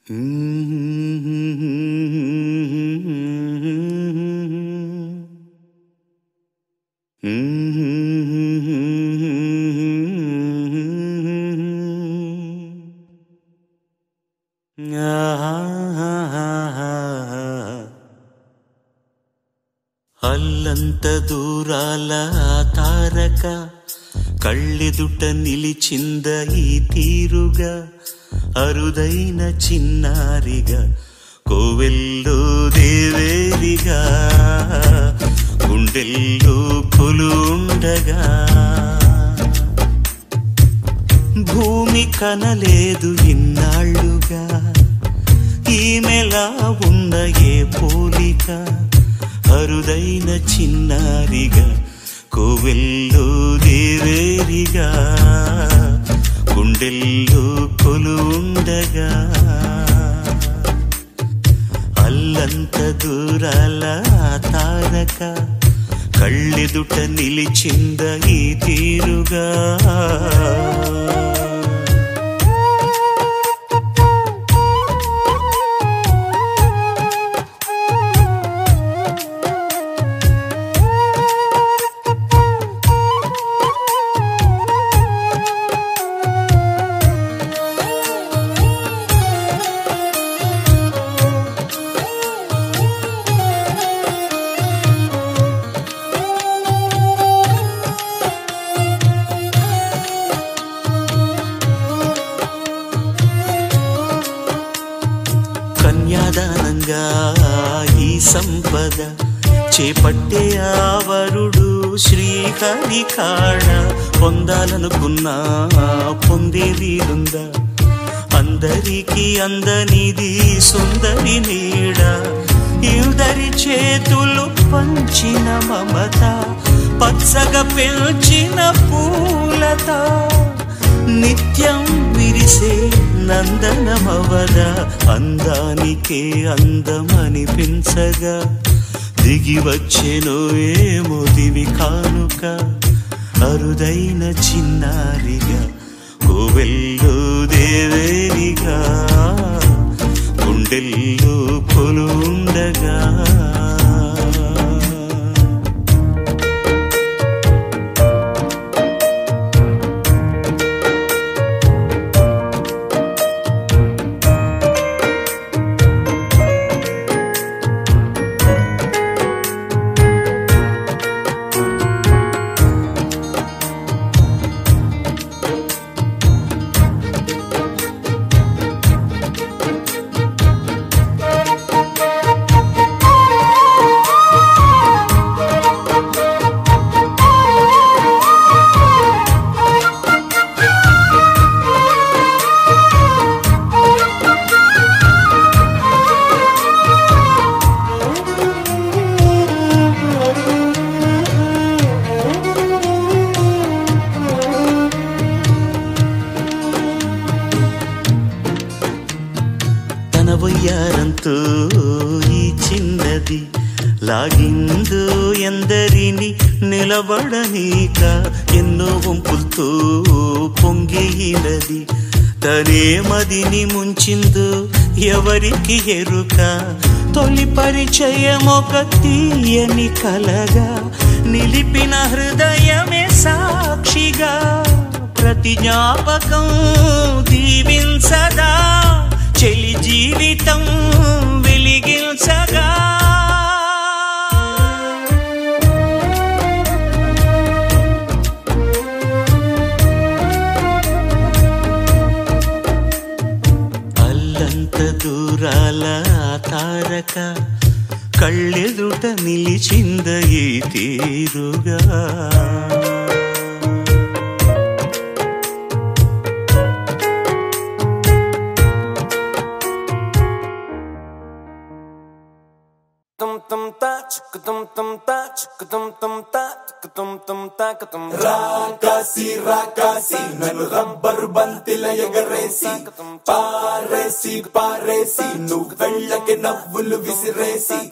అల్లంత దూరాల ఆ తారక కళ్ళెదుట నిలిచింద ఈ తీరుగా అరుదైన చిన్నారిగా కోవెల్లో దేవేరిగా గుండెల్లో కొలుండగా భూమి కనలేదు ఇన్నాళ్ళుగా ఈమెలా ఉన్న ఏ పోలిక అరుదైన చిన్నారిగా కోవెల్లో దేవేరిగా గుండెల్లో కొలుండగా అల్లంత దూరాల ఆ తారక కళ్ళెదుట నిలిచింద ఈ తీరుగా కన్యాదానంగా ఈ సంపద చేపట్టే ఆవరుడు శ్రీహరి కాడ పొందాలనుకున్నా పొందే వీరుందా అందరికీ అందనిది సుందరి నీడ ఇద్దరి చేతులు పంచిన మమత పచ్చగా పెంచిన పూలత నిత్యం విరిసే నందనమవద అందానికే అందమనిపించగా దిగి వచ్చెను ఏమో దివి కానుక అరుదైన చిన్నారిగా కోవెల్లో దేవేరిగా గుండెల్లో కొలుండగా తన వయ్యారంతో ఈ చిన్నది లాగిందో ఎందరిని నిలబడనీక ఎన్నో వంపులతో పొంగినది తనే మదిని ముంచిందో ఎవరికి ఎరుక తొలి పరిచయం ఒక తీయని కలగా నిలిపిన హృదయమే సాక్షిగా ప్రతి జ్ఞాపకం దీవించదా చెలి జీవితం వెలిగించగా అల్లంత దూరాల ఆ తారక కళ్ళెదుట నిలిచింద ఈ తీరుగా tum tum ta chuk tum tum ta chuk tum tum ta chuk tum tum ta ka tum రాకాసి రాకాసి నన్ను రబ్బరు బంతిల ఎగరేసి పారేసి పారేసి నువ్వు వెళ్ళకి నవ్వులు విసిరేసి